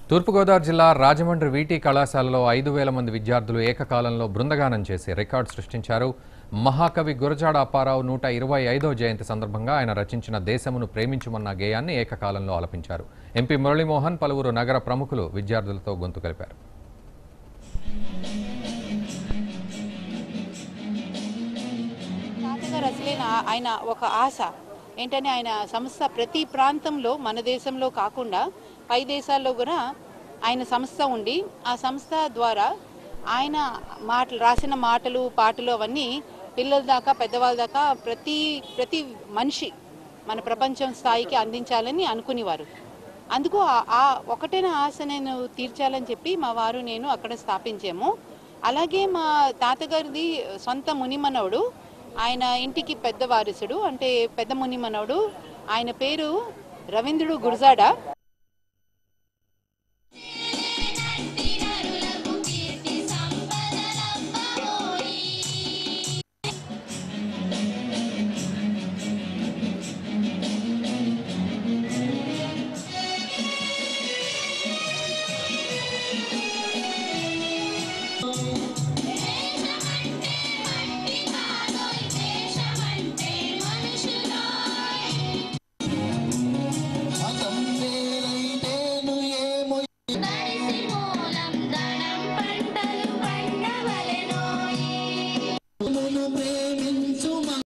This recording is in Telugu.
తూర్పుగోదావరి జిల్లా రాజమండ్రి వీటి కళాశాలలో ఐదు వేల మంది విద్యార్థులు ఏకకాలంలో బృందగానం చేసి రికార్డు సృష్టించారు మహాకవి గురజాడ అప్పారావు నూట ఇరవై ఐదో జయంతి సందర్భంగా ఆయన రచించిన దేశమును ప్రేమించుమన్న గేయాన్ని ఏకకాలంలో ఆలపించారు ఎంపీ మురళీమోహన్ పలువురు నగర ప్రముఖులు విద్యార్థులతో గొంతు కలిపారు తాతగారు అసలే నా- ఆయన ఒక ఆశ ఏంటని ఆయన సంస్థ ప్రతి ప్రాంతంలో మన దేశంలో కాకుండా పై దేశాల్లో కూడా ఆయన సంస్థ ఉండి ఆ సంస్థ ద్వారా ఆయన మాటలు రాసిన మాటలు పాటలు అవన్నీ పిల్లల దాకా పెద్దవాళ్ళ దాకా ప్రతి ప్రతి మనిషి మన ప్రపంచం స్థాయికి అందించాలని అనుకునేవారు అందుకు ఆ- ఆ ఒకటైన ఆశ నేను తీర్చాలని చెప్పి మా వారు నేను అక్కడ స్థాపించాము అలాగే మా తాతగారిది సొంత మునిమనవుడు ఆయన ఇంటికి పెద్ద వారసుడు అంటే పెద్ద మునిమనవుడు ఆయన పేరు రవీంద్రుడు గురజాడ